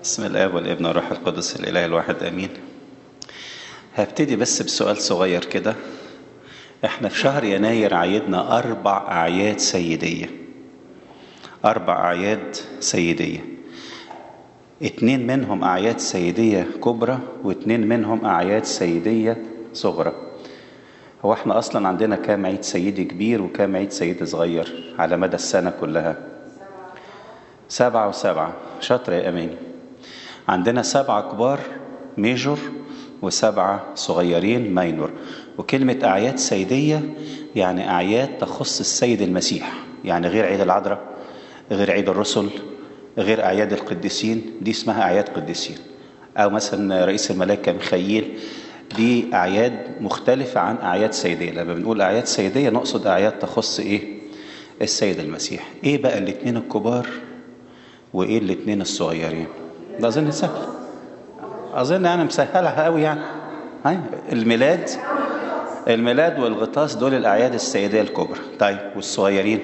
بسم الاب والابن والروح القدس الاله الواحد امين هبتدي بس بسؤال صغير كده احنا في شهر يناير عيدنا اربع اعياد سيديه اربع اعياد سيديه اتنين منهم اعياد سيديه كبرى واتنين منهم اعياد سيديه صغرى هو احنا اصلا عندنا كام عيد سيدي كبير وكام عيد سيدي صغير على مدى السنه كلها سبعة وسبعة شاطرة يا أماني عندنا سبعة كبار ميجور وسبعة صغيرين ماينور وكلمة أعياد سيدية يعني أعياد تخص السيد المسيح يعني غير عيد العذراء غير عيد الرسل غير أعياد القديسين دي اسمها أعياد قديسين أو مثلا رئيس الملائكة ميخائيل دي أعياد مختلفة عن أعياد سيدية لما بنقول أعياد سيدية نقصد أعياد تخص إيه السيد المسيح إيه بقى الاتنين الكبار وايه الاثنين الصغيرين ده اظن سهل اظن انا مسهلها قوي يعني هاي الميلاد الميلاد والغطاس دول الاعياد السيديه الكبرى طيب والصغيرين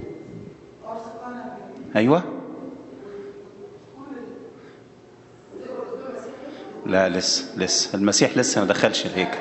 ايوه لا لسه لسه المسيح لسه ما دخلش الهيكل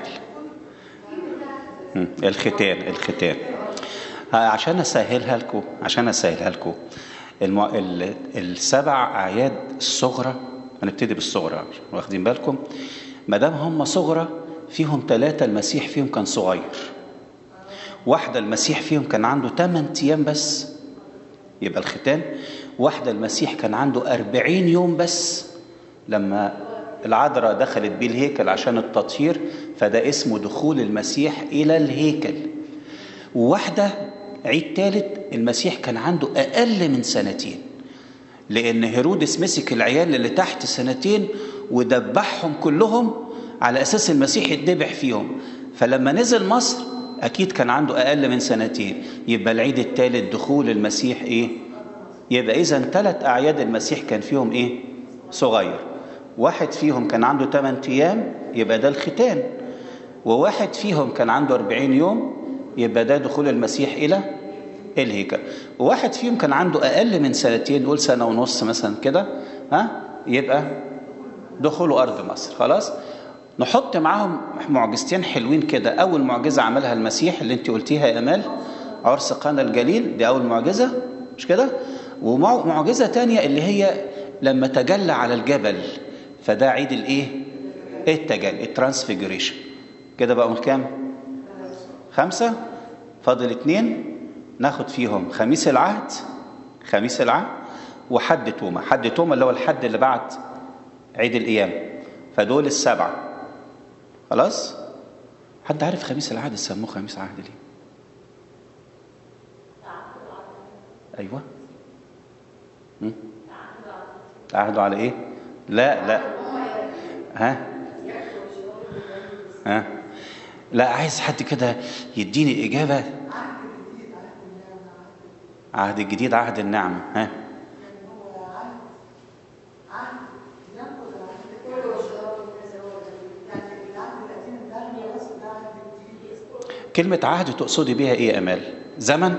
الختان الختان عشان اسهلها لكم عشان اسهلها لكم المو... ال... السبع اعياد الصغرى هنبتدي بالصغرى واخدين بالكم ما دام هم صغرى فيهم ثلاثة المسيح فيهم كان صغير واحدة المسيح فيهم كان عنده 8 أيام بس يبقى الختان واحدة المسيح كان عنده 40 يوم بس لما العذراء دخلت بيه الهيكل عشان التطهير فده اسمه دخول المسيح إلى الهيكل وواحدة عيد ثالث المسيح كان عنده أقل من سنتين لأن هيرودس مسك العيال اللي تحت سنتين ودبحهم كلهم على أساس المسيح يتذبح فيهم فلما نزل مصر أكيد كان عنده أقل من سنتين يبقى العيد الثالث دخول المسيح إيه؟ يبقى إذا ثلاث أعياد المسيح كان فيهم إيه؟ صغير واحد فيهم كان عنده 8 أيام يبقى ده الختان وواحد فيهم كان عنده 40 يوم يبقى ده دخول المسيح إلى الهيكل وواحد فيهم كان عنده أقل من سنتين نقول سنة ونص مثلا كده ها يبقى دخوله أرض مصر خلاص نحط معاهم معجزتين حلوين كده أول معجزة عملها المسيح اللي أنت قلتيها يا أمال عرس قانا الجليل دي أول معجزة مش كده ومعجزة تانية اللي هي لما تجلى على الجبل فده عيد الايه التجلي الترانسفيجريشن كده بقى كام خمسة فاضل اتنين ناخد فيهم خميس العهد خميس العهد وحد توما حد توما اللي هو الحد اللي بعد عيد القيامة فدول السبعة خلاص حد عارف خميس العهد سموه خميس عهد ليه ايوه تعهدوا على ايه لا لا ها ها لا عايز حد كده يديني إجابة عهد الجديد عهد النعمة ها كلمة عهد تقصدي بيها ايه يا امال زمن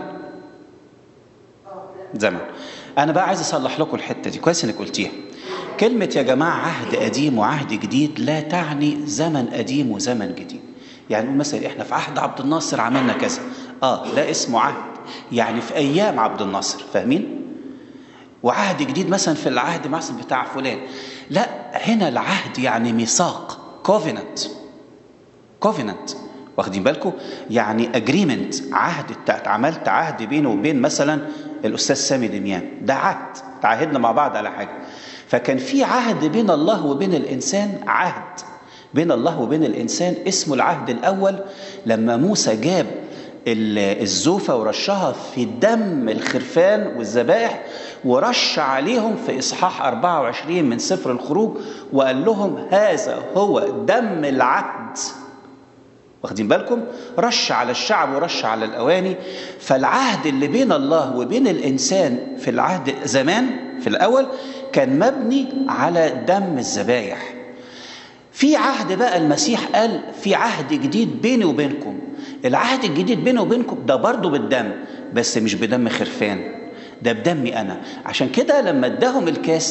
زمن انا بقى عايز اصلح لكم الحتة دي كويس انك قلتيها كلمة يا جماعة عهد قديم وعهد جديد لا تعني زمن قديم وزمن جديد يعني نقول مثلا احنا في عهد عبد الناصر عملنا كذا اه ده اسمه عهد يعني في ايام عبد الناصر فاهمين وعهد جديد مثلا في العهد مثلا بتاع فلان لا هنا العهد يعني ميثاق كوفيننت كوفيننت واخدين بالكم يعني اجريمنت عهد عملت عهد بينه وبين مثلا الاستاذ سامي دميان ده عهد تعهدنا مع بعض على حاجه فكان في عهد بين الله وبين الانسان عهد بين الله وبين الانسان اسمه العهد الاول لما موسى جاب الزوفه ورشها في دم الخرفان والذبائح ورش عليهم في اصحاح 24 من سفر الخروج وقال لهم هذا هو دم العهد واخدين بالكم رش على الشعب ورش على الاواني فالعهد اللي بين الله وبين الانسان في العهد زمان في الاول كان مبني على دم الذبايح في عهد بقى المسيح قال في عهد جديد بيني وبينكم العهد الجديد بيني وبينكم ده برضه بالدم بس مش بدم خرفان ده بدمي انا عشان كده لما اداهم الكاس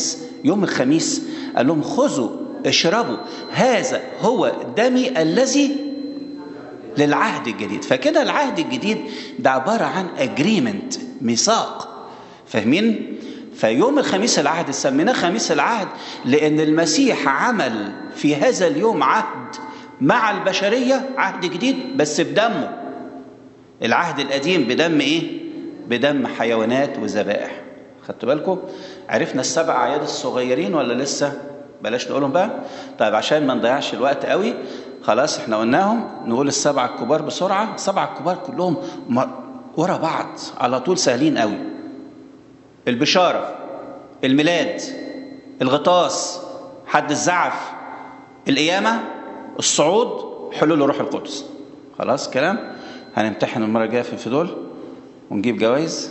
يوم الخميس قال لهم خذوا اشربوا هذا هو دمي الذي للعهد الجديد فكده العهد الجديد ده عبارة عن اجريمنت ميثاق فاهمين فيوم الخميس العهد سميناه خميس العهد لأن المسيح عمل في هذا اليوم عهد مع البشرية عهد جديد بس بدمه العهد القديم بدم ايه بدم حيوانات وذبائح خدتوا بالكم عرفنا السبع اعياد الصغيرين ولا لسه بلاش نقولهم بقى طيب عشان ما نضيعش الوقت قوي خلاص احنا قلناهم نقول السبع الكبار بسرعه السبع الكبار كلهم ورا بعض على طول سهلين قوي البشاره الميلاد الغطاس حد الزعف القيامه الصعود حلول روح القدس خلاص كلام هنمتحن المره الجايه في دول ونجيب جوائز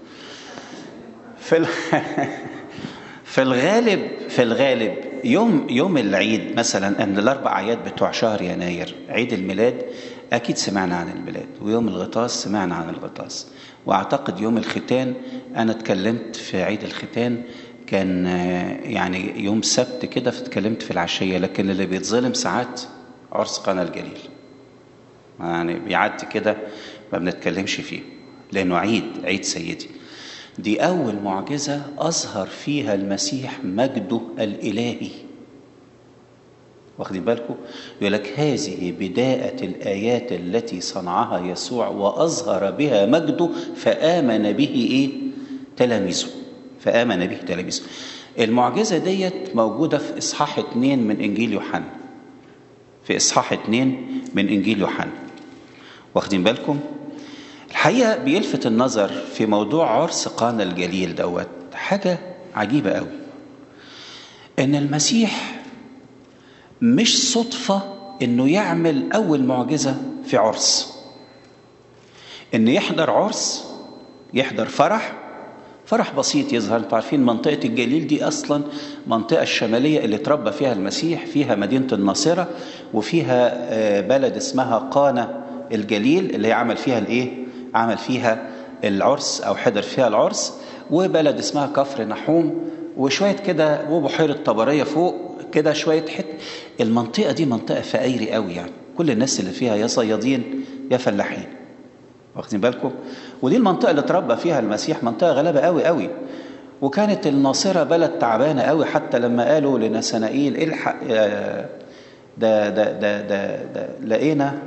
في ال... في الغالب في الغالب يوم يوم العيد مثلا ان الاربع اعياد بتوع شهر يناير عيد الميلاد اكيد سمعنا عن الميلاد ويوم الغطاس سمعنا عن الغطاس واعتقد يوم الختان انا اتكلمت في عيد الختان كان يعني يوم سبت كده فاتكلمت في العشيه لكن اللي بيتظلم ساعات عرس قنا الجليل يعني بيعدي كده ما بنتكلمش فيه لانه عيد عيد سيدي دي اول معجزه اظهر فيها المسيح مجده الالهي واخدين بالكم يقول لك هذه بدايه الايات التي صنعها يسوع واظهر بها مجده فامن به ايه تلاميذه فامن به تلاميذه المعجزه ديت موجوده في اصحاح اتنين من انجيل يوحنا في اصحاح اتنين من انجيل يوحنا واخدين بالكم الحقيقه بيلفت النظر في موضوع عرس قانا الجليل دوت حاجه عجيبه قوي ان المسيح مش صدفه انه يعمل اول معجزه في عرس ان يحضر عرس يحضر فرح فرح بسيط يظهر انتوا عارفين منطقه الجليل دي اصلا منطقه الشماليه اللي تربى فيها المسيح فيها مدينه الناصره وفيها بلد اسمها قانا الجليل اللي هي عمل فيها الايه عمل فيها العرس او حضر فيها العرس وبلد اسمها كفر نحوم وشويه كده وبحيره طبريه فوق كده شويه حت المنطقه دي منطقه فقيري قوي يعني كل الناس اللي فيها يا صيادين يا فلاحين واخدين بالكم ودي المنطقه اللي اتربى فيها المسيح منطقه غلابه قوي قوي وكانت الناصره بلد تعبانه قوي حتى لما قالوا لنسنائيل الحق ده ده ده ده, ده لقينا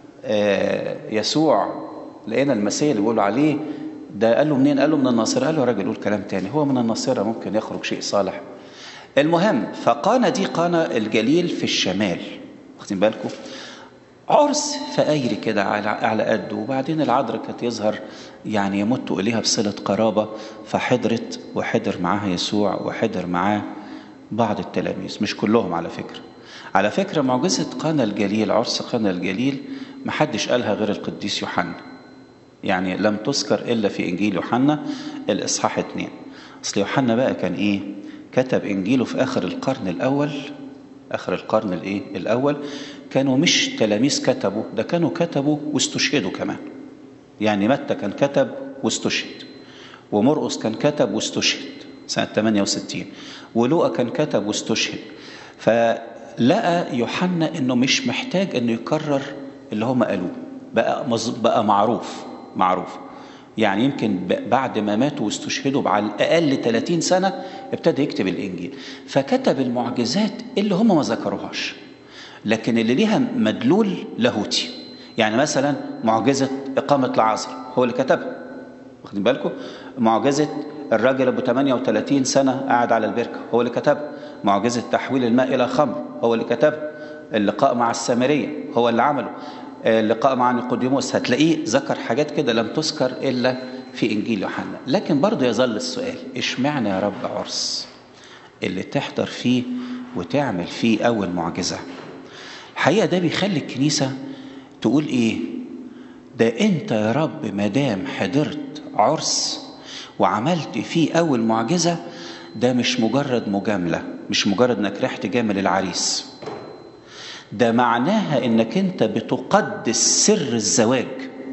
يسوع لقينا المسيح اللي بيقولوا عليه ده قال له منين قال له من الناصره قال له يا راجل قول كلام تاني هو من الناصره ممكن يخرج شيء صالح المهم فقانا دي قانا الجليل في الشمال واخدين بالكم عرس فقايري كده على على قده وبعدين العذراء كانت يظهر يعني يمت اليها بصله قرابه فحضرت وحضر معاها يسوع وحضر معاه بعض التلاميذ مش كلهم على فكره على فكره معجزه قانا الجليل عرس قانا الجليل محدش قالها غير القديس يوحنا يعني لم تذكر الا في انجيل يوحنا الاصحاح اتنين اصل يوحنا بقى كان ايه كتب انجيله في اخر القرن الاول اخر القرن الايه الاول كانوا مش تلاميذ كتبوا ده كانوا كتبوا واستشهدوا كمان يعني متى كان كتب واستشهد ومرقس كان كتب واستشهد سنة 68 ولوقا كان كتب واستشهد فلقى يوحنا انه مش محتاج انه يكرر اللي هم قالوه بقى بقى معروف معروف يعني يمكن بعد ما ماتوا واستشهدوا على الاقل 30 سنه ابتدى يكتب الانجيل فكتب المعجزات اللي هم ما ذكروهاش لكن اللي ليها مدلول لاهوتي يعني مثلا معجزه اقامه العصر هو اللي كتبها واخدين بالكم معجزه الراجل ابو 38 سنه قاعد على البركه هو اللي كتبها معجزه تحويل الماء الى خمر هو اللي كتبها اللقاء مع السامريه هو اللي عمله اللقاء مع نيقوديموس هتلاقيه ذكر حاجات كده لم تذكر الا في انجيل يوحنا لكن برضه يظل السؤال اشمعنى يا رب عرس اللي تحضر فيه وتعمل فيه اول معجزه الحقيقه ده بيخلي الكنيسه تقول ايه ده انت يا رب مدام حضرت عرس وعملت فيه اول معجزه ده مش مجرد مجامله مش مجرد انك رايح تجامل العريس ده معناها انك انت بتقدس سر الزواج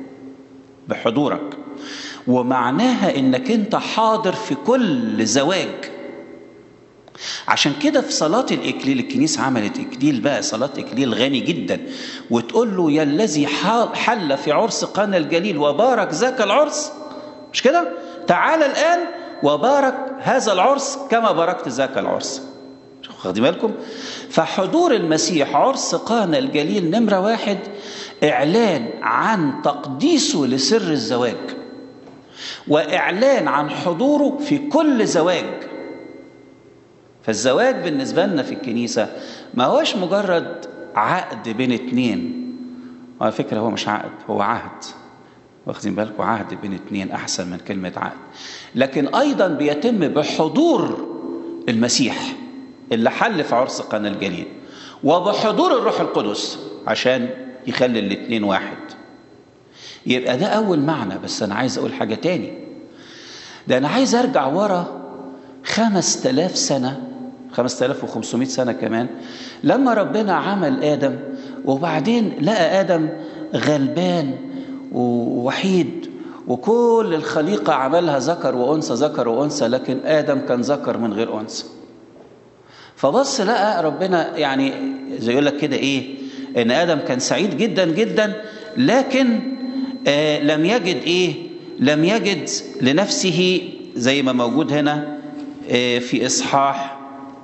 بحضورك ومعناها انك انت حاضر في كل زواج عشان كده في صلاة الإكليل الكنيسة عملت إكليل بقى صلاة إكليل غني جدا وتقول له يا الذي حل في عرس قانا الجليل وبارك ذاك العرس مش كده؟ تعال الآن وبارك هذا العرس كما باركت ذاك العرس واخدين بالكم؟ فحضور المسيح عرس قانا الجليل نمرة واحد إعلان عن تقديسه لسر الزواج وإعلان عن حضوره في كل زواج فالزواج بالنسبة لنا في الكنيسة ما هوش مجرد عقد بين اتنين على فكرة هو مش عقد هو عهد واخدين بالكم عهد بين اتنين أحسن من كلمة عقد لكن أيضا بيتم بحضور المسيح اللي حل في عرس قنا الجليل وبحضور الروح القدس عشان يخلي الاتنين واحد يبقى ده أول معنى بس أنا عايز أقول حاجة تاني ده أنا عايز أرجع ورا خمس تلاف سنة خمس تلاف وخمسمائة سنة كمان لما ربنا عمل آدم وبعدين لقى آدم غلبان ووحيد وكل الخليقة عملها ذكر وأنثى ذكر وأنثى لكن آدم كان ذكر من غير أنثى فبص لقى ربنا يعني زي يقول لك كده إيه إن آدم كان سعيد جدا جدا لكن آه لم يجد إيه لم يجد لنفسه زي ما موجود هنا آه في إصحاح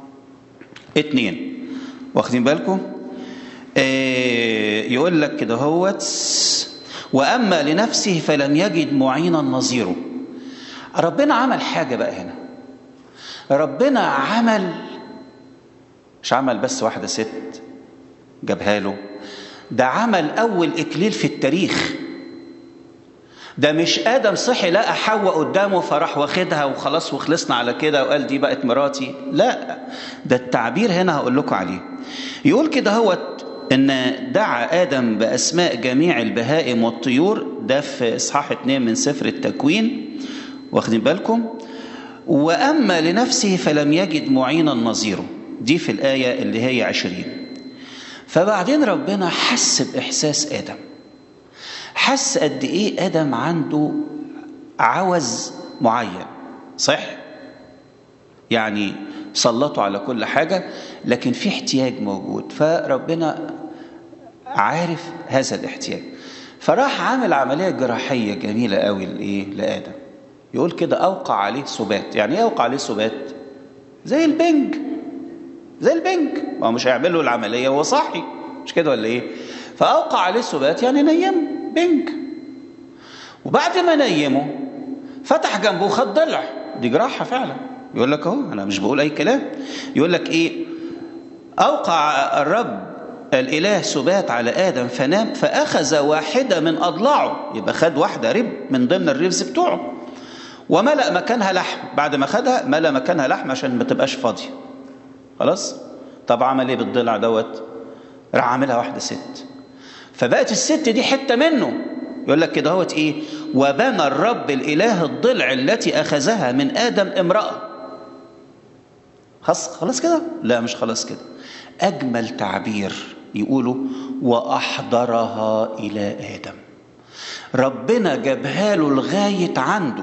اتنين واخدين بالكم آه يقول لك كده هوت وأما لنفسه فلم يجد معينا نظيره ربنا عمل حاجة بقى هنا ربنا عمل مش عمل بس واحدة ست جابها له ده عمل أول إكليل في التاريخ ده مش آدم صحي لقى حواء قدامه فراح واخدها وخلاص وخلصنا على كده وقال دي بقت مراتي لا ده التعبير هنا هقول لكم عليه يقول كده هوت ان دعا ادم باسماء جميع البهائم والطيور ده في اصحاح اتنين من سفر التكوين واخدين بالكم واما لنفسه فلم يجد معينا نظيره دي في الايه اللي هي عشرين فبعدين ربنا حس باحساس ادم حس قد ايه ادم عنده عوز معين صح يعني سلطوا على كل حاجه لكن في احتياج موجود فربنا عارف هذا الاحتياج فراح عامل عمليه جراحيه جميله قوي لايه لادم يقول كده اوقع عليه سبات يعني ايه اوقع عليه سبات زي البنج زي البنج ما هو مش هيعمل له العمليه وهو صاحي مش كده ولا ايه فاوقع عليه سبات يعني نيم بنج وبعد ما نيمه فتح جنبه خد ضلع دي جراحه فعلا يقول لك اهو انا مش بقول اي كلام يقول لك ايه اوقع الرب الاله سبات على ادم فنام فاخذ واحده من اضلاعه يبقى خد واحده رب من ضمن الريفز بتوعه وملا مكانها لحم بعد ما خدها ملا مكانها لحم عشان ما تبقاش فاضيه خلاص طب عمل ايه بالضلع دوت راح عاملها واحده ست فبقت الست دي حته منه يقول لك كده هوت ايه وبنى الرب الاله الضلع التي اخذها من ادم امراه خلاص خلاص كده لا مش خلاص كده اجمل تعبير يقولوا واحضرها الى ادم ربنا جابها له لغايه عنده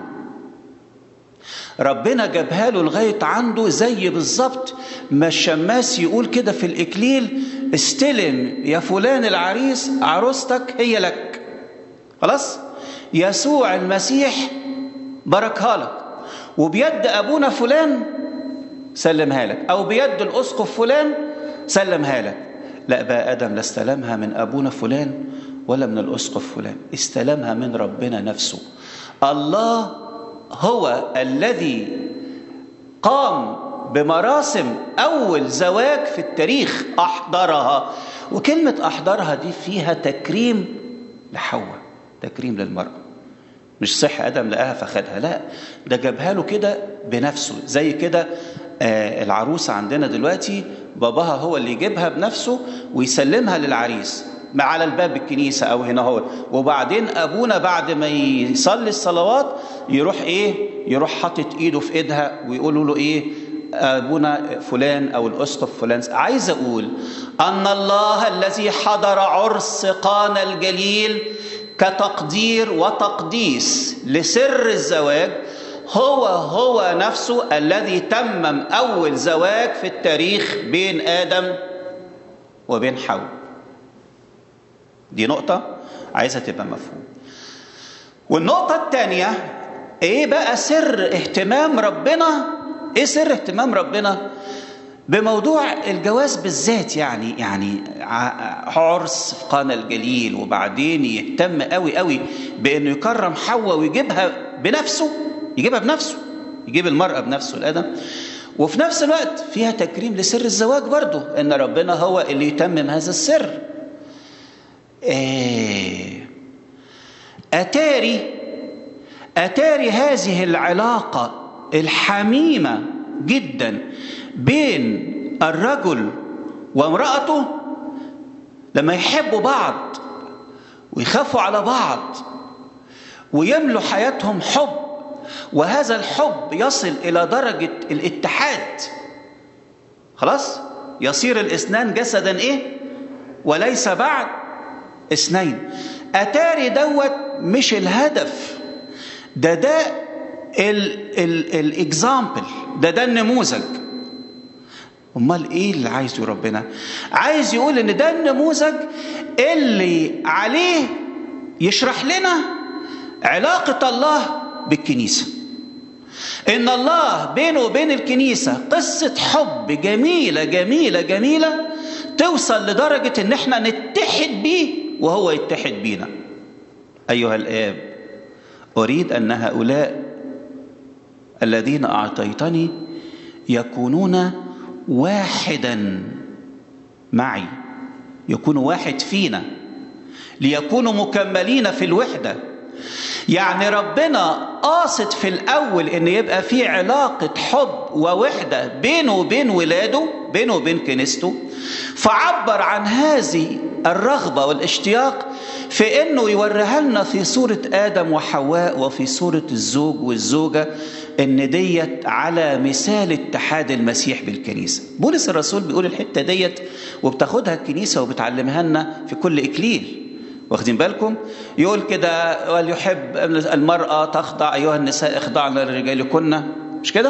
ربنا جابها له لغايه عنده زي بالظبط ما الشماس يقول كده في الاكليل استلم يا فلان العريس عروستك هي لك خلاص يسوع المسيح باركها لك وبيد ابونا فلان سلمها لك او بيد الاسقف فلان سلمها لك لا بقى ادم لا استلمها من ابونا فلان ولا من الاسقف فلان استلمها من ربنا نفسه الله هو الذي قام بمراسم اول زواج في التاريخ احضرها وكلمه احضرها دي فيها تكريم لحواء تكريم للمراه مش صح ادم لقاها فخدها لا ده جابها له كده بنفسه زي كده آه العروسه عندنا دلوقتي باباها هو اللي يجيبها بنفسه ويسلمها للعريس على الباب الكنيسه او هنا هو وبعدين ابونا بعد ما يصلي الصلوات يروح ايه يروح حاطط ايده في ايدها ويقولوا له ايه ابونا فلان او الاسقف فلان عايز اقول ان الله الذي حضر عرس قانا الجليل كتقدير وتقديس لسر الزواج هو هو نفسه الذي تمم أول زواج في التاريخ بين آدم وبين حواء دي نقطة عايزة تبقى مفهوم والنقطة الثانية ايه بقى سر اهتمام ربنا ايه سر اهتمام ربنا بموضوع الجواز بالذات يعني يعني عرس في قانا الجليل وبعدين يهتم قوي قوي بانه يكرم حواء ويجيبها بنفسه يجيبها بنفسه يجيب المرأة بنفسه لآدم وفي نفس الوقت فيها تكريم لسر الزواج برضه ان ربنا هو اللي يتمم هذا السر إيه أتاري أتاري هذه العلاقة الحميمة جدا بين الرجل وامرأته لما يحبوا بعض ويخافوا على بعض ويملوا حياتهم حب وهذا الحب يصل إلى درجة الاتحاد خلاص يصير الاثنان جسدا ايه وليس بعد اثنين اتاري دوت مش الهدف ده ده الاكزامبل ده ده النموذج امال ايه اللي عايزه ربنا عايز يقول ان ده النموذج اللي عليه يشرح لنا علاقه الله بالكنيسه ان الله بينه وبين الكنيسه قصه حب جميله جميله جميله توصل لدرجه ان احنا نتحد بيه وهو يتحد بينا ايها الاب اريد ان هؤلاء الذين اعطيتني يكونون واحدا معي يكونوا واحد فينا ليكونوا مكملين في الوحده يعني ربنا قاصد في الاول ان يبقى في علاقه حب ووحده بينه وبين ولاده بينه وبين كنيسته فعبر عن هذه الرغبه والاشتياق في انه يوريها لنا في صوره ادم وحواء وفي صوره الزوج والزوجه ان ديت على مثال اتحاد المسيح بالكنيسه بولس الرسول بيقول الحته ديت وبتاخدها الكنيسه وبتعلمها لنا في كل اكليل واخدين بالكم يقول كده وليحب المرأة تخضع أيها النساء اخضعن لرجالكن مش كده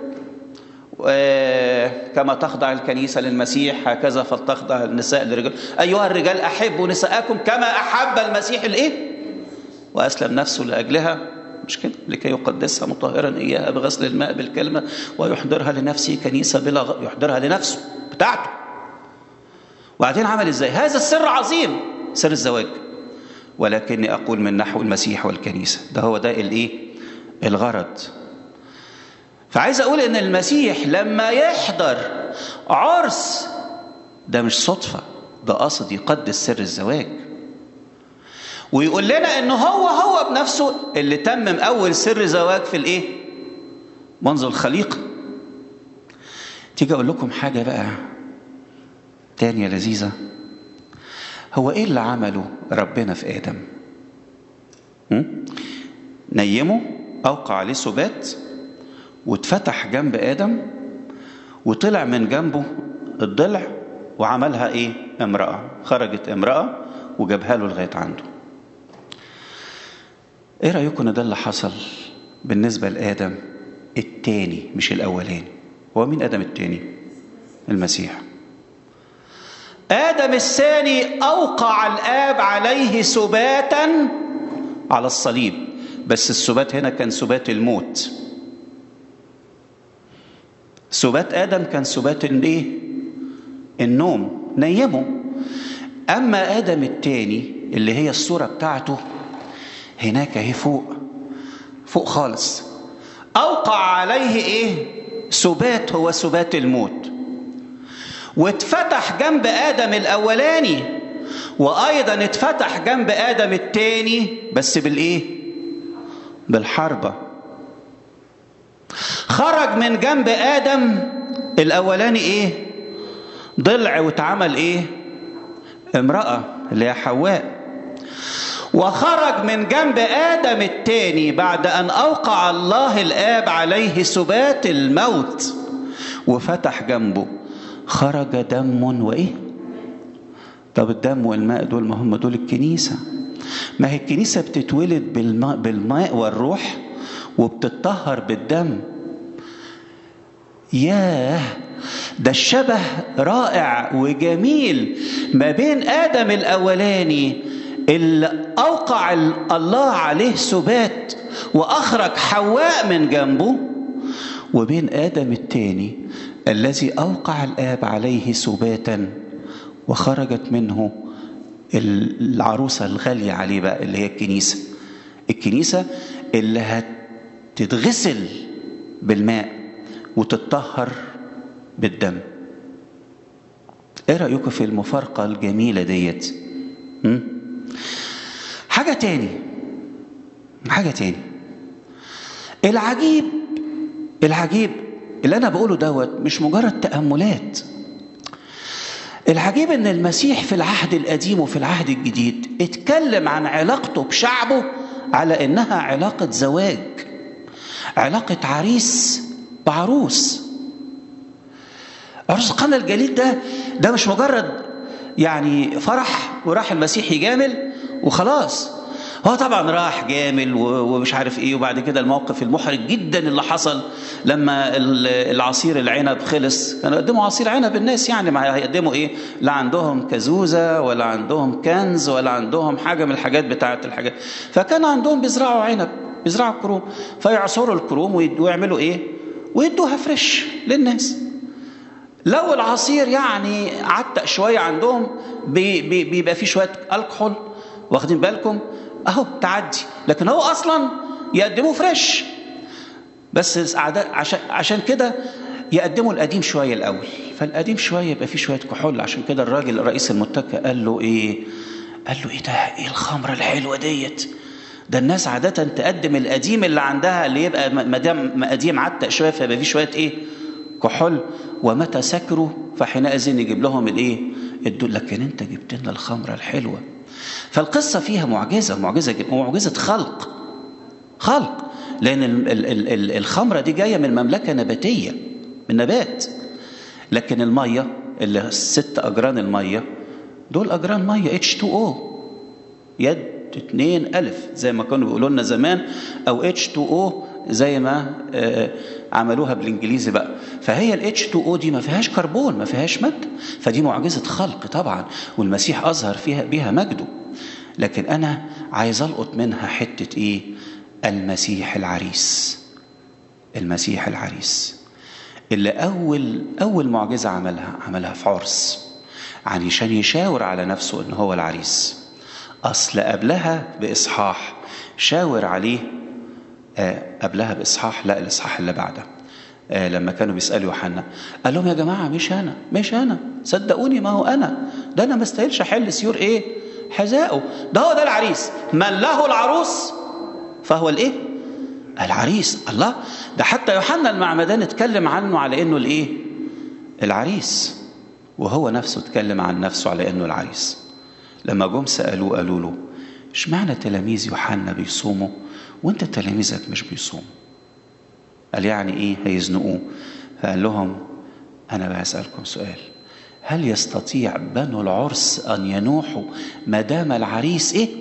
كما تخضع الكنيسة للمسيح هكذا فلتخضع النساء للرجال أيها الرجال أحبوا نساءكم كما أحب المسيح الإيه وأسلم نفسه لأجلها مش كده لكي يقدسها مطهرا إياها بغسل الماء بالكلمة ويحضرها لنفسه كنيسة بلا غ... يحضرها لنفسه بتاعته وبعدين عمل ازاي هذا السر عظيم سر الزواج ولكني أقول من نحو المسيح والكنيسة ده هو ده الإيه الغرض فعايز أقول إن المسيح لما يحضر عرس ده مش صدفة ده قصد يقدس سر الزواج ويقول لنا إن هو هو بنفسه اللي تمم أول سر زواج في الإيه منذ الخليقة تيجي أقول لكم حاجة بقى تانية لذيذة هو ايه اللي عمله ربنا في ادم نيمه اوقع عليه سبات واتفتح جنب ادم وطلع من جنبه الضلع وعملها ايه امراه خرجت امراه وجابها له لغايه عنده ايه رايكم ان ده اللي حصل بالنسبه لادم التاني مش الاولاني هو مين ادم التاني المسيح آدم الثاني أوقع الآب عليه سباتا على الصليب بس السبات هنا كان سبات الموت سبات آدم كان سبات الايه النوم نيمه أما آدم الثاني اللي هي الصورة بتاعته هناك اهي فوق فوق خالص أوقع عليه إيه سبات هو سبات الموت واتفتح جنب آدم الأولاني وأيضا اتفتح جنب آدم التاني بس بالإيه؟ بالحربة خرج من جنب آدم الأولاني إيه؟ ضلع واتعمل إيه؟ امرأة اللي هي حواء وخرج من جنب آدم التاني بعد أن أوقع الله الآب عليه سبات الموت وفتح جنبه خرج دم وايه طب الدم والماء دول ما هم دول الكنيسه ما هي الكنيسه بتتولد بالماء, بالماء والروح وبتطهر بالدم ياه ده الشبه رائع وجميل ما بين آدم الأولاني اللي أوقع الله عليه سبات وأخرج حواء من جنبه وبين آدم الثاني الذي أوقع الآب عليه سباتا وخرجت منه العروسة الغالية عليه بقى اللي هي الكنيسة الكنيسة اللي هتتغسل بالماء وتتطهر بالدم ايه رأيكم في المفارقة الجميلة ديت م? حاجة تاني حاجة تاني العجيب العجيب اللي أنا بقوله دوت مش مجرد تأملات العجيب ان المسيح في العهد القديم وفي العهد الجديد اتكلم عن علاقته بشعبه على انها علاقة زواج علاقة عريس بعروس عروس قنا الجليل ده ده مش مجرد يعني فرح وراح المسيح يجامل وخلاص هو طبعا راح جامل ومش عارف ايه وبعد كده الموقف المحرج جدا اللي حصل لما العصير العنب خلص كانوا يقدموا عصير عنب الناس يعني ما هيقدموا ايه لا عندهم كزوزه ولا عندهم كنز ولا عندهم حاجه من الحاجات بتاعه الحاجات فكان عندهم بيزرعوا عنب بيزرعوا كروم فيعصروا الكروم ويعملوا ايه ويدوها فريش للناس لو العصير يعني عتق شويه عندهم بيبقى فيه شويه الكحول واخدين بالكم اهو تعدي لكن هو اصلا يقدموه فريش بس عشان عشان كده يقدموا القديم شويه الاول فالقديم شويه يبقى فيه شويه كحول عشان كده الراجل رئيس المتكه قال له ايه قال له ايه ده ايه الخمره الحلوه ديت ده الناس عاده تقدم القديم اللي عندها اللي يبقى ما دام قديم عتق شويه فيبقى فيه شويه ايه كحول ومتى سكروا فحينئذ يجيب لهم الايه الدول لكن انت جبت لنا الخمره الحلوه فالقصة فيها معجزة معجزة معجزة خلق خلق لأن ال ال ال الخمرة دي جاية من مملكة نباتية من نبات لكن المية اللي ست أجران المية دول أجران مية H2O يد اتنين ألف زي ما كانوا بيقولوا لنا زمان أو H2O زي ما عملوها بالانجليزي بقى فهي ال H2O دي ما فيهاش كربون ما فيهاش مادة فدي معجزة خلق طبعا والمسيح أظهر فيها بها مجده لكن أنا عايز ألقط منها حتة إيه المسيح العريس المسيح العريس اللي أول أول معجزة عملها عملها في عرس عشان يشاور على نفسه إن هو العريس أصل قبلها بإصحاح شاور عليه آه قبلها بإصحاح لا الإصحاح اللي بعده آه لما كانوا بيسألوا يوحنا قال لهم يا جماعة مش أنا مش أنا صدقوني ما هو أنا ده أنا ما استاهلش أحل سيور إيه حذائه ده هو ده العريس من له العروس فهو الإيه العريس الله ده حتى يوحنا المعمدان اتكلم عنه على إنه الإيه العريس وهو نفسه اتكلم عن نفسه على إنه العريس لما جم سألوه قالوا له اشمعنى تلاميذ يوحنا بيصوموا وانت تلاميذك مش بيصوموا قال يعني ايه هيزنقوه فقال لهم انا بسألكم سؤال هل يستطيع بنو العرس ان ينوحوا ما دام العريس ايه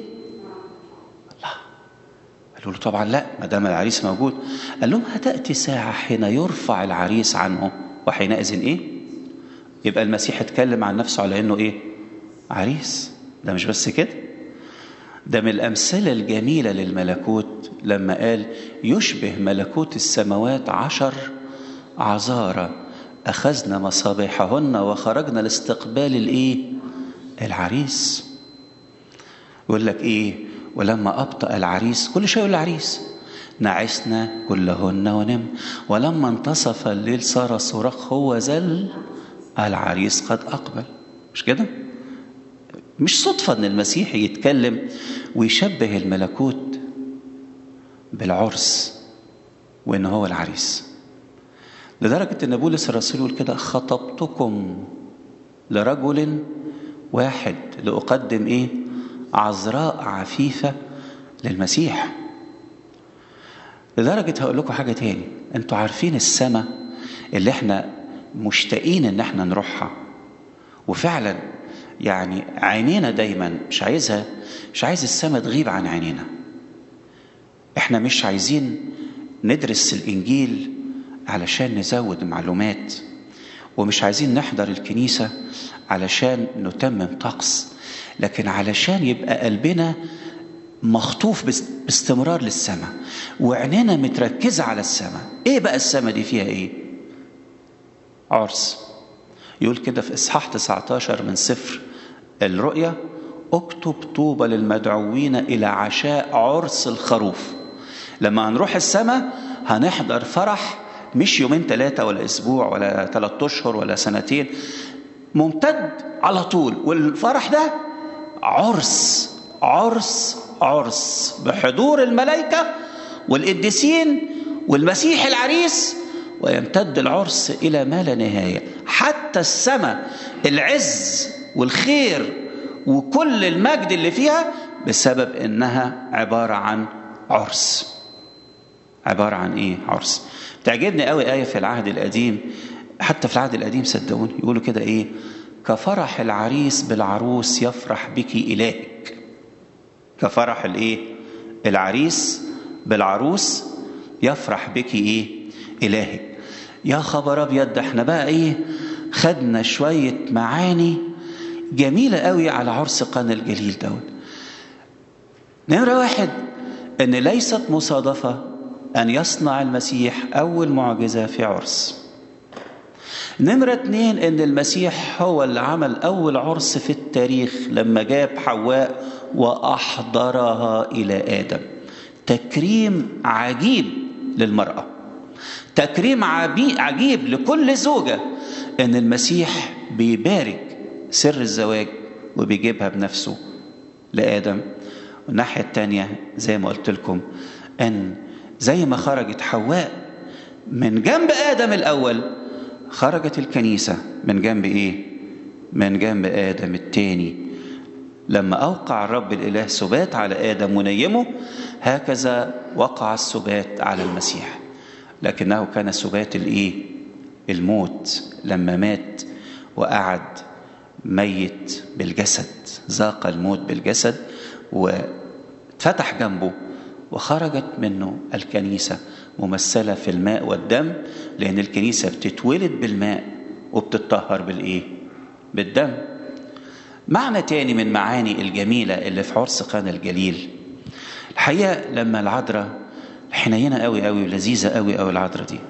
لا قالوا له طبعا لا ما دام العريس موجود قال لهم هتأتي ساعة حين يرفع العريس عنه وحينئذ ايه يبقى المسيح اتكلم عن نفسه على انه ايه عريس ده مش بس كده ده من الأمثلة الجميلة للملكوت لما قال يشبه ملكوت السماوات عشر عذارى أخذنا مصابيحهن وخرجنا لاستقبال الإيه؟ العريس يقول لك إيه؟ ولما أبطأ العريس كل شيء يقول العريس نعسنا كلهن ونم ولما انتصف الليل صار صراخ هو زل العريس قد أقبل مش كده؟ مش صدفة أن المسيح يتكلم ويشبه الملكوت بالعرس وأن هو العريس لدرجة أن بولس الرسول يقول كده خطبتكم لرجل واحد لأقدم إيه عذراء عفيفة للمسيح لدرجة هقول لكم حاجة تاني أنتوا عارفين السماء اللي احنا مشتاقين ان احنا نروحها وفعلا يعني عينينا دايما مش عايزها مش عايز السماء تغيب عن عينينا احنا مش عايزين ندرس الإنجيل علشان نزود معلومات ومش عايزين نحضر الكنيسة علشان نتمم طقس لكن علشان يبقى قلبنا مخطوف باستمرار للسماء وعينينا متركزة على السماء ايه بقى السماء دي فيها ايه عرس يقول كده في اصحاح 19 من سفر الرؤيا اكتب طوبى للمدعوين الى عشاء عرس الخروف لما هنروح السماء هنحضر فرح مش يومين ثلاثة ولا أسبوع ولا ثلاثة أشهر ولا سنتين ممتد على طول والفرح ده عرس عرس عرس بحضور الملائكة والقديسين والمسيح العريس ويمتد العرس إلى ما لا نهاية حتى السماء العز والخير وكل المجد اللي فيها بسبب إنها عبارة عن عرس عبارة عن إيه عرس تعجبني قوي آية في العهد القديم حتى في العهد القديم صدقوني يقولوا كده إيه كفرح العريس بالعروس يفرح بك إلهك كفرح الإيه العريس بالعروس يفرح بك إيه إلهك يا خبر أبيض ده احنا بقى إيه خدنا شوية معاني جميلة قوي على عرس قنا الجليل دوت نمرة واحد أن ليست مصادفة أن يصنع المسيح أول معجزة في عرس نمرة اتنين أن المسيح هو اللي عمل أول عرس في التاريخ لما جاب حواء وأحضرها إلى آدم تكريم عجيب للمرأة تكريم عجيب لكل زوجة أن المسيح بيبارك سر الزواج وبيجيبها بنفسه لآدم والناحية التانية زي ما قلت لكم أن زي ما خرجت حواء من جنب آدم الأول خرجت الكنيسة من جنب إيه؟ من جنب آدم التاني لما أوقع الرب الإله سبات على آدم ونيمه هكذا وقع السبات على المسيح لكنه كان سبات الإيه؟ الموت لما مات وقعد ميت بالجسد ذاق الموت بالجسد وفتح جنبه وخرجت منه الكنيسة ممثلة في الماء والدم لأن الكنيسة بتتولد بالماء وبتطهر بالإيه؟ بالدم معنى تاني من معاني الجميلة اللي في عرس قانا الجليل الحقيقة لما العذراء حنينة قوي قوي ولذيذة قوي قوي العذراء دي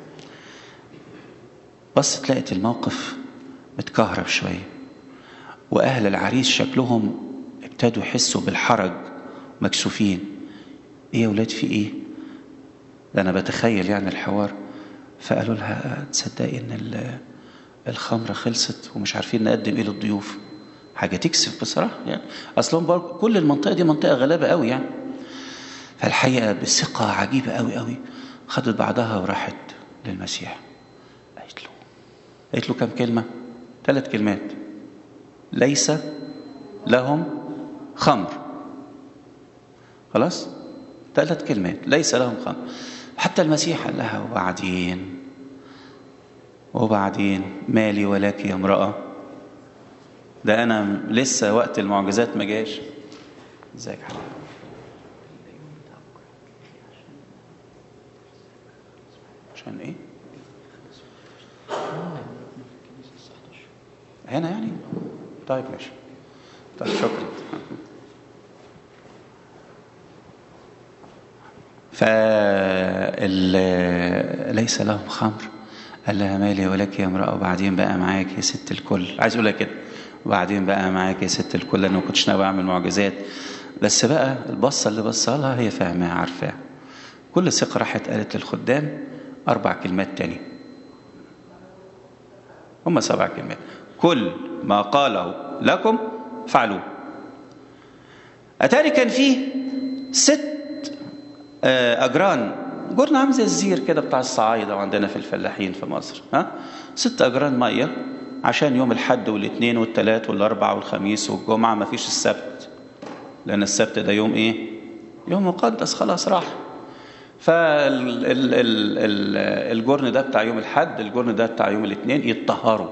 بس تلاقت الموقف متكهرب شوية وأهل العريس شكلهم ابتدوا يحسوا بالحرج مكسوفين ايه يا ولاد في ايه ده انا بتخيل يعني الحوار فقالوا لها تصدقي ان الخمره خلصت ومش عارفين نقدم ايه للضيوف حاجه تكسف بصراحه يعني اصلهم برضه كل المنطقه دي منطقه غلابه قوي يعني فالحقيقه بثقه عجيبه قوي قوي خدت بعضها وراحت للمسيح قالت له قالت له كم كلمه ثلاث كلمات ليس لهم خمر خلاص ثلاث كلمات ليس لهم خمر حتى المسيح قال لها وبعدين وبعدين مالي ولك يا امرأة ده أنا لسه وقت المعجزات ما جاش ازيك حبيبي عشان ايه هنا يعني طيب ماشي طيب شكرا ليس لهم خمر قال لها مالي ولك يا امرأة وبعدين بقى معاك يا ست الكل عايز اقولها كده وبعدين بقى معاك يا ست الكل انا ما كنتش ناوي اعمل معجزات بس بقى البصه اللي بصها لها هي فاهماها عارفاها كل ثقه راحت قالت للخدام اربع كلمات تاني هم سبع كلمات كل ما قاله لكم فعلوه اتاري كان فيه ست اجران جرن عامل زي الزير كده بتاع الصعايده وعندنا في الفلاحين في مصر ها ست اجران ميه عشان يوم الحد والاثنين والثلاث والاربع والخميس والجمعه ما فيش السبت لان السبت ده يوم ايه يوم مقدس خلاص راح فالجرن ده بتاع يوم الحد الجرن ده بتاع يوم الاثنين يتطهروا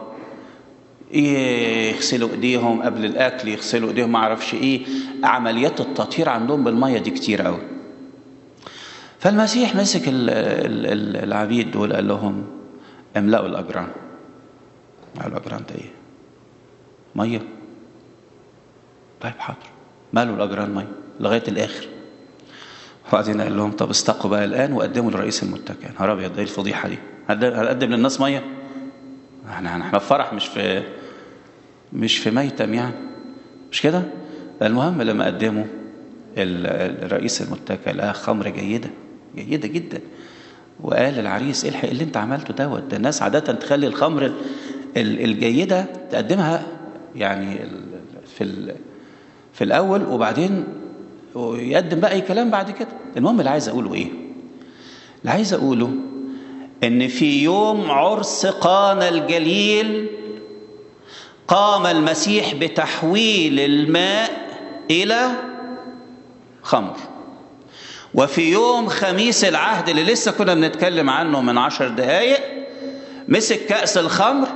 يغسلوا ايديهم قبل الاكل يغسلوا ايديهم ما اعرفش ايه عمليات التطهير عندهم بالميه دي كتير قوي فالمسيح مسك ال- ال- ال- العبيد دول قال لهم املأوا الأجران قالوا الأجران ده إيه؟ مية طيب حاضر مالوا الأجران مية لغاية الآخر وبعدين قال لهم طب استقوا بقى الآن وقدموا لرئيس المتكئ نهار أبيض إيه الفضيحة دي؟ هنقدم هنقدم للناس مية؟ احنا احنا في فرح مش في مش في ميتم يعني مش كده؟ المهم لما قدموا ال- الرئيس المتكئ لقاها خمر جيدة جيدة جدا وقال للعريس الحق اللي انت عملته دوت ده الناس عادة تخلي الخمر ال- ال- الجيدة تقدمها يعني ال- في ال- في الأول وبعدين يقدم بقى أي كلام بعد كده المهم اللي عايز أقوله إيه اللي عايز أقوله إن في يوم عرس قانا الجليل قام المسيح بتحويل الماء إلى خمر وفي يوم خميس العهد اللي لسه كنا بنتكلم عنه من عشر دقايق مسك كأس الخمر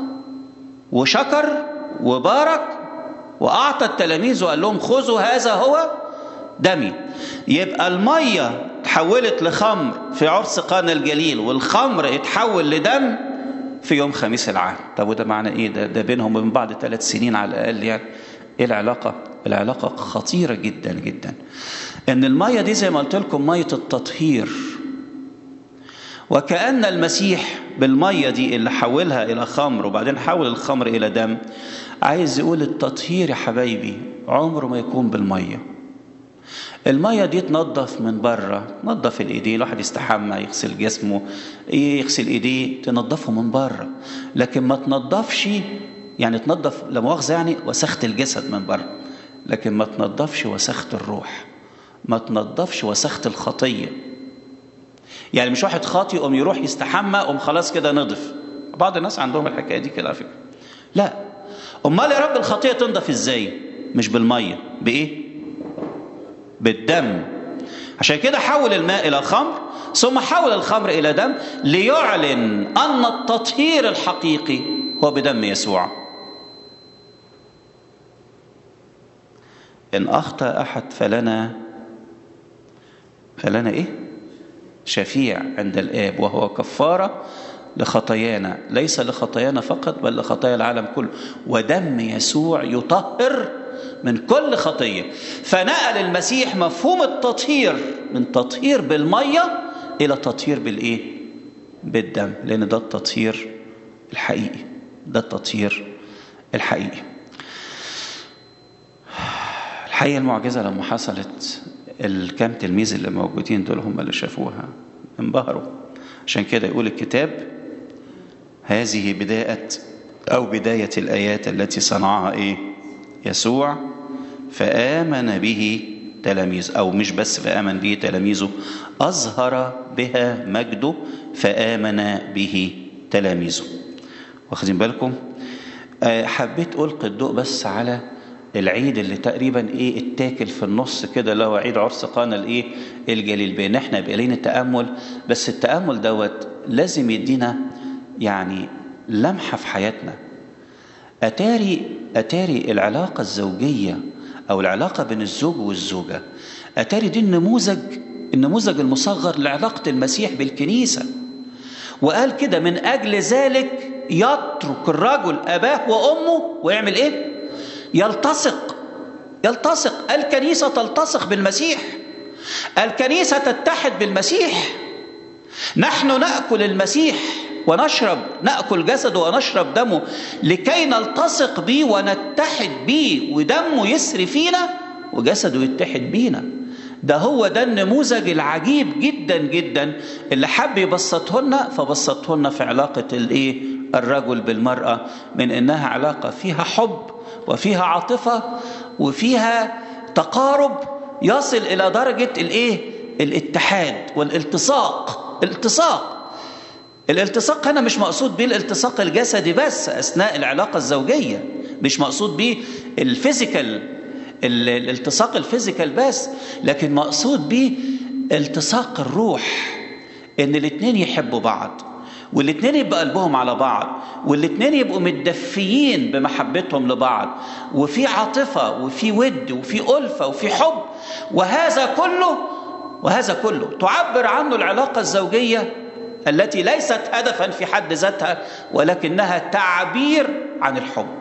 وشكر وبارك وأعطى التلاميذ وقال لهم خذوا هذا هو دمي يبقى المية تحولت لخمر في عرس قانا الجليل والخمر اتحول لدم في يوم خميس العهد طب وده معنى ايه ده, ده بينهم وبين بعض ثلاث سنين على الأقل يعني ايه العلاقة العلاقة خطيرة جدا جدا ان المية دي زي ما قلت لكم مية التطهير وكأن المسيح بالمية دي اللي حولها إلى خمر وبعدين حول الخمر إلى دم عايز يقول التطهير يا حبايبي عمره ما يكون بالمية المية دي تنظف من بره تنظف الإيدين الواحد يستحمى يغسل جسمه يغسل إيديه تنظفه من بره لكن ما تنظفش يعني تنظف لا مؤاخذة يعني وسخة الجسد من بره لكن ما تنظفش وسخة الروح ما تنظفش وسخة الخطية يعني مش واحد خاطي يقوم يروح يستحمى قوم خلاص كده نضف بعض الناس عندهم الحكايه دي كده على فكره لا امال يا رب الخطيه تنضف ازاي مش بالميه بايه بالدم عشان كده حول الماء الى خمر ثم حول الخمر الى دم ليعلن ان التطهير الحقيقي هو بدم يسوع ان اخطا احد فلنا فلنا ايه شفيع عند الآب وهو كفارة لخطايانا ليس لخطايانا فقط بل لخطايا العالم كله ودم يسوع يطهر من كل خطية فنقل المسيح مفهوم التطهير من تطهير بالمية إلى تطهير بالإيه؟ بالدم لأن ده التطهير الحقيقي ده التطهير الحقيقي الحقيقة المعجزة لما حصلت الكام تلميذ اللي موجودين دول هم اللي شافوها انبهروا عشان كده يقول الكتاب هذه بداية أو بداية الآيات التي صنعها إيه يسوع فآمن به تلاميذ أو مش بس فآمن به تلاميذه أظهر بها مجده فآمن به تلاميذه واخدين بالكم آه حبيت ألقي الضوء بس على العيد اللي تقريبا ايه اتاكل في النص كده اللي هو عيد عرس قانا الايه الجليل بان احنا يبقى لنا التامل بس التامل دوت لازم يدينا يعني لمحه في حياتنا اتاري اتاري العلاقه الزوجيه او العلاقه بين الزوج والزوجه اتاري دي النموذج النموذج المصغر لعلاقه المسيح بالكنيسه وقال كده من اجل ذلك يترك الرجل اباه وامه ويعمل ايه يلتصق يلتصق الكنيسة تلتصق بالمسيح الكنيسة تتحد بالمسيح نحن نأكل المسيح ونشرب نأكل جسده ونشرب دمه لكي نلتصق به ونتحد به ودمه يسري فينا وجسده يتحد بينا ده هو ده النموذج العجيب جدا جدا اللي حب يبسطه لنا فبسطه لنا في علاقة الايه الرجل بالمرأة من انها علاقة فيها حب وفيها عاطفة وفيها تقارب يصل إلى درجة الإيه؟ الاتحاد والالتصاق الالتصاق الالتصاق هنا مش مقصود به الالتصاق الجسدي بس أثناء العلاقة الزوجية مش مقصود به الفيزيكال الالتصاق الفيزيكال بس لكن مقصود به التصاق الروح ان الاثنين يحبوا بعض والاثنين يبقى قلبهم على بعض والاثنين يبقوا متدفيين بمحبتهم لبعض وفي عاطفة وفي ود وفي ألفة وفي حب وهذا كله وهذا كله تعبر عنه العلاقة الزوجية التي ليست هدفا في حد ذاتها ولكنها تعبير عن الحب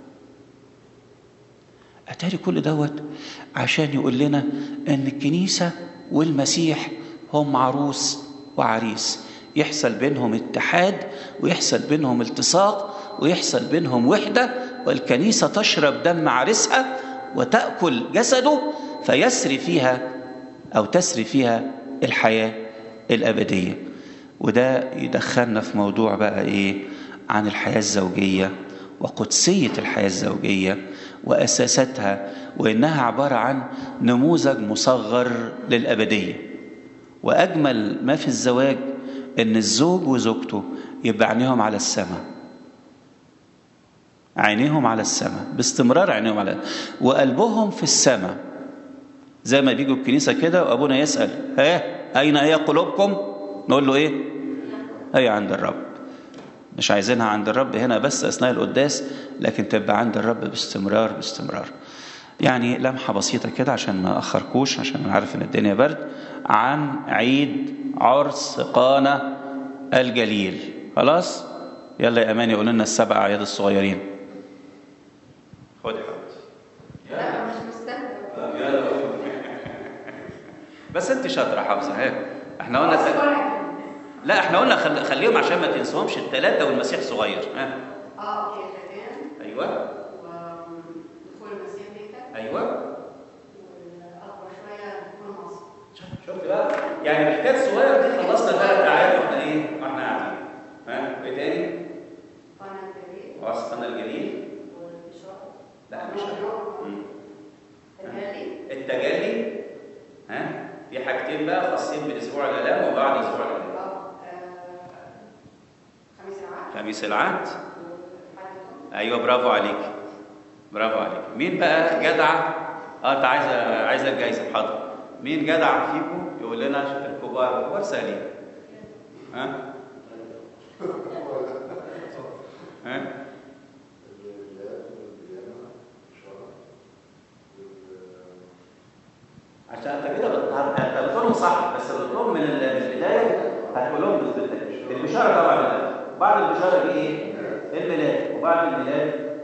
أتاري كل دوت عشان يقول لنا أن الكنيسة والمسيح هم عروس وعريس يحصل بينهم اتحاد ويحصل بينهم التصاق ويحصل بينهم وحدة والكنيسة تشرب دم عريسها وتأكل جسده فيسري فيها أو تسري فيها الحياة الأبدية وده يدخلنا في موضوع بقى إيه عن الحياة الزوجية وقدسية الحياة الزوجية وأساساتها وإنها عبارة عن نموذج مصغر للأبدية وأجمل ما في الزواج إن الزوج وزوجته يبقى عينيهم على السماء عينيهم على السماء باستمرار عينيهم على وقلبهم في السماء زي ما بيجوا الكنيسة كده وأبونا يسأل ها أين هي قلوبكم نقول له إيه هي عند الرب مش عايزينها عند الرب هنا بس أثناء القداس لكن تبقى عند الرب باستمرار باستمرار يعني لمحة بسيطة كده عشان ما أخركوش عشان أنا عارف إن الدنيا برد عن عيد عرس قانا الجليل خلاص يلا يا أماني قول لنا السبع أعياد الصغيرين خد يا حبيبتي لا مش مستاهل بس انت شاطره حافظه ها احنا قلنا لا احنا قلنا خل... خليهم عشان ما تنسوهمش الثلاثه والمسيح صغير ها اه اوكي الاذان ايوه ودخول المسيح بيتك ايوه والاكبر شويه دخول مصر شفت بقى يعني محتاج صغير دي خلصنا ثلاث اعياد واحنا ايه واحنا قاعدين ها ايه تاني قناه الجليل واسقنا الجليل والبشاره لا مش مم. تجلي التجلي ها في حاجتين بقى خاصين باسبوع الالام وبعد اسبوع الالام اه آه، خميس العهد خميس العهد وحدث ايوه برافو عليك برافو عليك مين بقى جدع اه انت عايز عايز الجايزه حاضر مين جدع فيكم يقول لنا الكبار الكبار سهلين ها ها عشان انت كده بت- هت- انت بتقولهم صح بس بتقولهم من ال- من البدايه هتقولهم بالتدريج البشاره طبعا الأول. بعد البشاره دي ايه؟ الميلاد وبعد الميلاد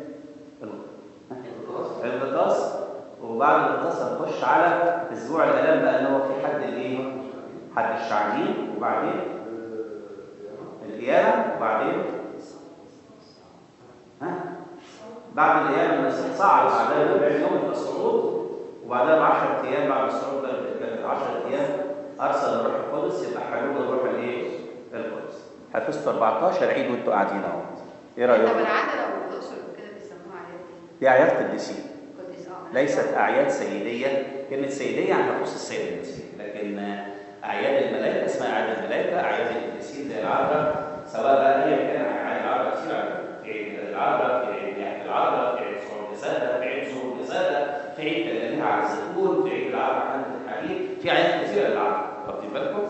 الغطاس وبعد الغطاس هنخش على اسبوع الالام بقى اللي هو في حد الايه؟ حد الشعبين وبعدين القيامه وبعدين ها؟ بعد القيامه المسيح صعد بعدها ب 40 يوم الصعود وبعدها ب 10 ايام بعد الصعود ب 10 ايام ارسل الروح القدس يبقى حلول الروح الايه؟ القدس حفظتوا 14 عيد وانتوا قاعدين اهو ايه طب رايكم؟ العاده لو الاقصر وكده بيسموها عياد ايه؟ دي اعياد قديسين قديس اه ليست أعياد سيدية كلمة سيدية يعني تخص السيد المسيح لكن أعياد الملائكة اسمها أعياد الملائكة أعياد القديسين زي العذراء سواء بقى هي كان أعياد العذراء كتير على فكرة. في عيد العذراء في عيد نهاية العذراء في عيد صعود جسادة في عيد ظهور جسادة في عيد تجليها على الزيتون في عيد العذراء حمد الحديد في أعياد كثيرة للعذراء واخدين بالكم؟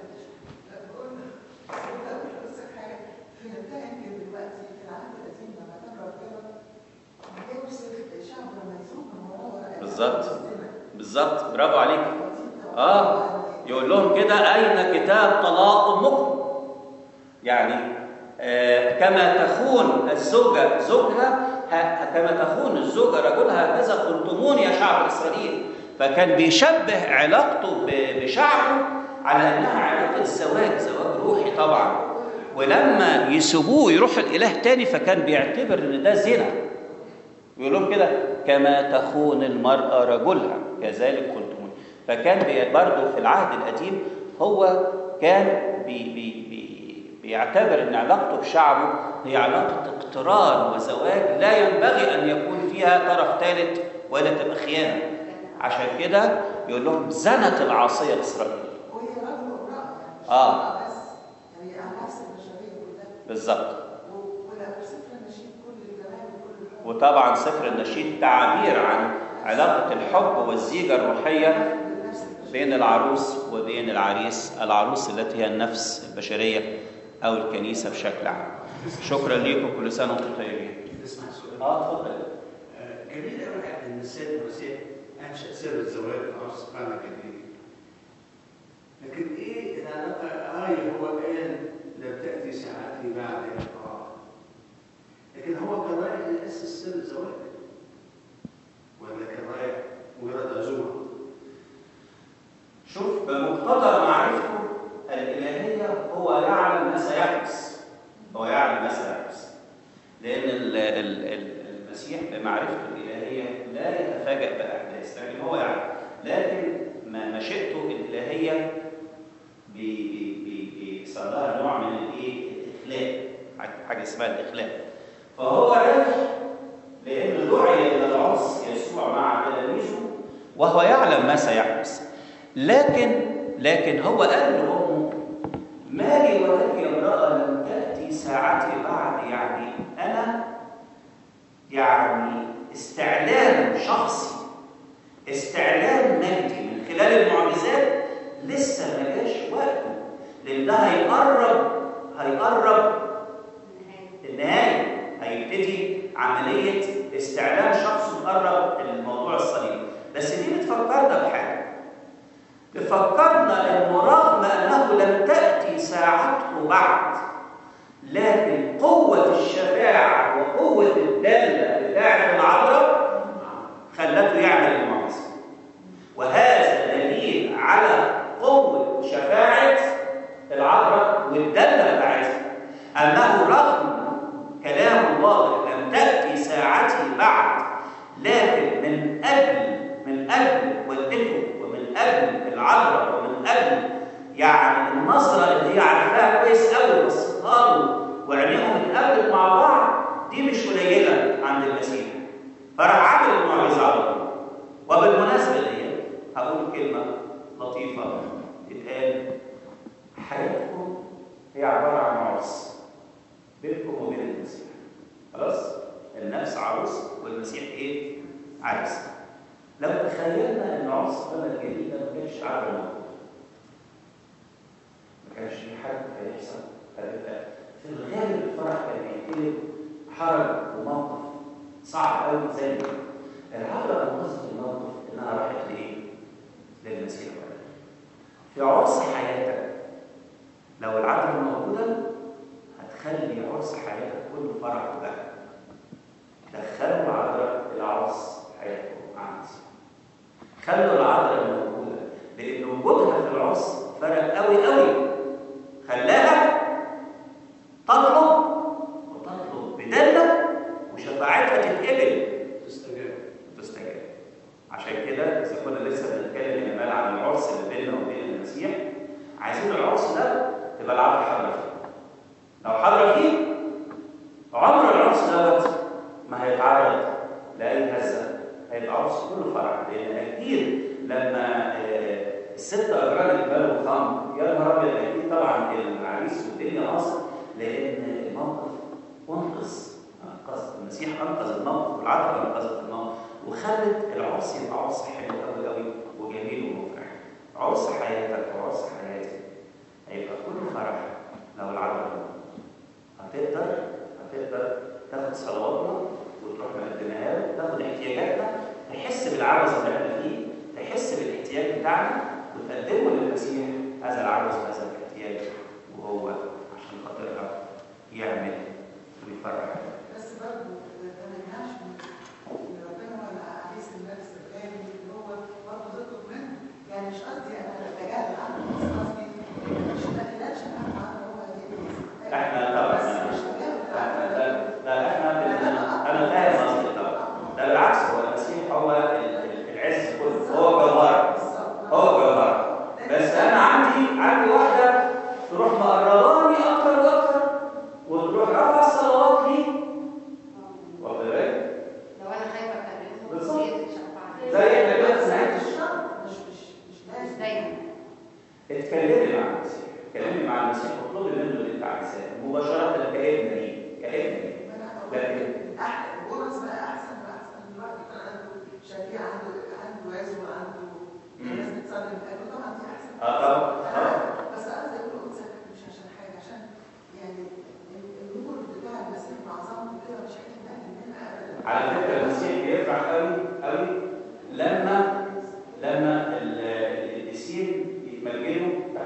بالظبط بالظبط برافو عليك اه يقول لهم كده اين كتاب طلاق امكم يعني آه كما تخون الزوجه زوجها ه- كما تخون الزوجه رجلها هكذا خنتموني يا شعب اسرائيل فكان بيشبه علاقته ب- بشعبه على انها علاقه زواج زواج روحي طبعا ولما يسيبوه يروح الاله تاني فكان بيعتبر ان ده زنا يقول لهم كده كما تخون المرأة رجلها كذلك كنتم فكان بي- برضه في العهد القديم هو كان بي بي بي بيعتبر ان علاقته بشعبه هي علاقة اقتران وزواج لا ينبغي ان يكون فيها طرف ثالث ولا تبقى خيانة عشان كده يقول لهم زنت العاصية الإسرائيلية وهي رجل وامرأة يعني مش آه. امرأة بس يعني على نفس البشرية كلها بالظبط و- ولا سفر النشيد كل الجمال وكل الحب وطبعا سفر النشيد تعبير عن علاقة الحب والزيجة الروحية نفس البشرية بين العروس وبين العريس العروس التي هي النفس البشرية أو الكنيسة بشكل عام شكرا لكم كل سنة وانتم طيبين اسمع سؤال اه اتفضل آه، جميل قوي ان السيد المسيح انشا سر الزواج العرس بتاعنا الجديد لكن ايه العلاقه آية هو قال لم تأتي ساعتي بعد يا الله لكن هو كان رايح يأسس سر الزواج ولا كان رايح مجرد عزومة شوف بمقتضى معرفته الإلهية هو يعلم ما سيحدث هو يعلم ما سيحدث لأن ال- ال- ال- المسيح بمعرفته الإلهية لا يتفاجأ بأحداث لكن هو يعلم لكن ما- مشيئته الإلهية بي- بي- بي- بيحصل لها نوع من الإيه؟ الإخلاء حاجة- حاجة اسمها الإخلاء فهو رايح لأنه دعي إلى العرس يسوع مع تلاميذه وهو يعلم ما سيحدث لكن لكن هو قال لأمه ما لي ولك يا امرأة لم تأتي ساعتي بعد يعني أنا يعني استعلام شخصي استعلام مجدي من خلال المعجزات لسه ما جاش وقته لأن ده هيقرب هيقرب النهاية هيبتدي عملية استعلام شخص مقرب الموضوع الصليبي بس دي بتفكرنا بحاجة بتفكرنا انه رغم انه لم تأتي ساعته بعد لكن قوة الشفاعة وقوة الدالة بتاعة العذراء خلته يعمل المعجزة وهذا دليل على قوة شفاعة العذراء والدالة بتاعتها أنه رغم كلام الله لم تأتي ساعتي بعد لكن من أجل من أجل والدته ومن أجل العذراء ومن أجل يعني النظرة اللي هي عارفاها كويس قوي بصتها له وعينيهم اتقابلت مع بعض دي مش قليلة عند المسيح فراح عامل المعجزة على طول وبالمناسبة دي هقول كلمة لطيفة تتقال حياتكم هي عبارة عن عرس بينكم وبين المسيح خلاص النفس عروس والمسيح ايه عرس لو تخيلنا ان عرس بلد جديده ما كانش عارف الموضوع ما كانش في حد هيحصل هيبقى في الغالب الفرح كان بيتقلب حرج وموقف صعب قوي زي كده العبره انقذت الموقف انها راحت لايه؟ للمسيح وقال في عرس حياتك لو العذراء موجوده هتخلي عرس حياتك كله فرح وبهجه دخلوا العذراء العرس حياتكم مع المسيح خلوا العذراء موجوده لان وجودها في العرس فرق قوي قوي خلاها تطلب وتطلب بدالة وشفاعتها تتقبل تستجاب تستجاب عشان كده اذا كنا لسه بنتكلم يا جمال عن العرس اللي بيننا وبين المسيح عايزين العرس ده تبقى العذراء حاضره فيه لو حاضره فيه عمر العرس دوت ما هيتعرض لاي هزه هيبقى عرس كله فرح لان اكيد لما آه، الست اجرت بال خمر يا نهار ابيض اكيد طبعا العريس والدنيا ناصر لان الموقف انقذ انقذ المسيح انقذ الموقف والعذراء انقذت الموقف وخلت العرس يبقى عرس حلو قوي قوي وجميل ومفرح عرس حياتك وعرس حياتي هيبقى كله فرح لو العذراء موجودة. هتقدر هتقدر تاخد صلواتنا وتروح مقدمها له تاخد احتياجاتنا تحس بالعوز اللي احنا فيه تحس بالاحتياج بتاعنا وتقدمه للمسيح هذا العوز وهذا الاحتياج وهو عشان خاطرها يعمل ويفرح بس برضه ما نمنعش من ان ربنا هو العريس النفس الغالي اللي هو برضه تطلب منه يعني مش قصدي انا بتجاهل عنه بس قصدي مش ما قلقش عنه عنه هو هيجي احنا طبعا بس مش تجاهل لا لا- لا احنا بن- انا فاهم قصدك طبعا ده بالعكس هو المسيح هو ال- ال- العز كله هو جوهر هو جوهر بس انا عندي عندي واحده تروح مقرباني اكتر واكتر وتروح رافعه الصلوات لي واخد بالك لو انا خايفه اكلمه بالظبط. هي تشفعني. زي احنا كده بس سمعت مش شرط مش مش مش مش لازم دايما اتكلمي مع المسيح اتكلمي مع المسيح واطلبي منه اللي انت عايزاه مباشره كابن ليه كابن ليه لكن احلى الجرس بقى احسن واحسن الواحد يكون عنده شفيع عنده عنده عز وعنده ناس بتصلي من قلبه طبعا دي احسن اه طبعا طبعا بس قصدي اقول انثى مش عشان حاجه عشان يعني ال- النور بتاع المسيح معظمه كده مش هيتنقل مننا ابدا على فكره المسيح بيفرح قوي قوي لما لما ال- القديسين يتمجدوا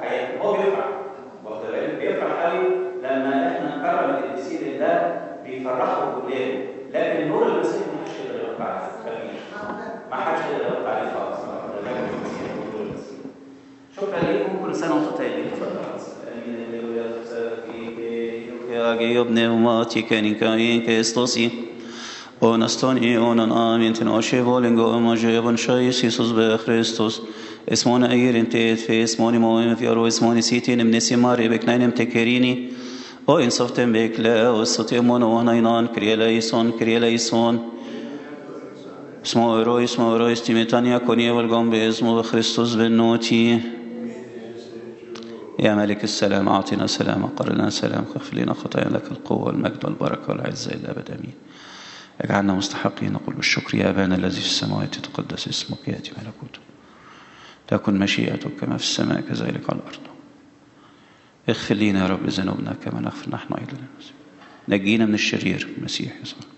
يفرحوا ولاده لكن نور المسيح ما حدش يقدر يغطي عليه ما حدش يقدر يغطي عليه خالص لكن المسيح هو نور المسيح شكرا لكم كل سنه وانتم طيبين Agio pneumatica in Christosi. Onaston i onan amin ten oshe volingo omaje bon shais Jesus be Christus. Esmona eirin te fe esmoni moim fiaro esmoni sitin imnesi mari beknainem tekerini. O in softem bekle o sotemon o hanainan kriela ison kriela ison. اسمه اورو اسمه اورو استيمتانيا كونيا والقوم باسمه خريستوس بالنوتي يا ملك السلام أعطنا سلام قرنا سلام اغفر لنا خطايا لك القوة والمجد والبركة والعزة إلى أبد آمين اجعلنا مستحقين نقول بالشكر يا أبانا الذي في السماوات تقدس اسمك يأتي ملكوتك تكن مشيئتك كما في السماء كذلك على الأرض اغفر لنا يا رب ذنوبنا كما نغفر نحن أيضا للمسلمين نجينا من الشرير المسيح يسوع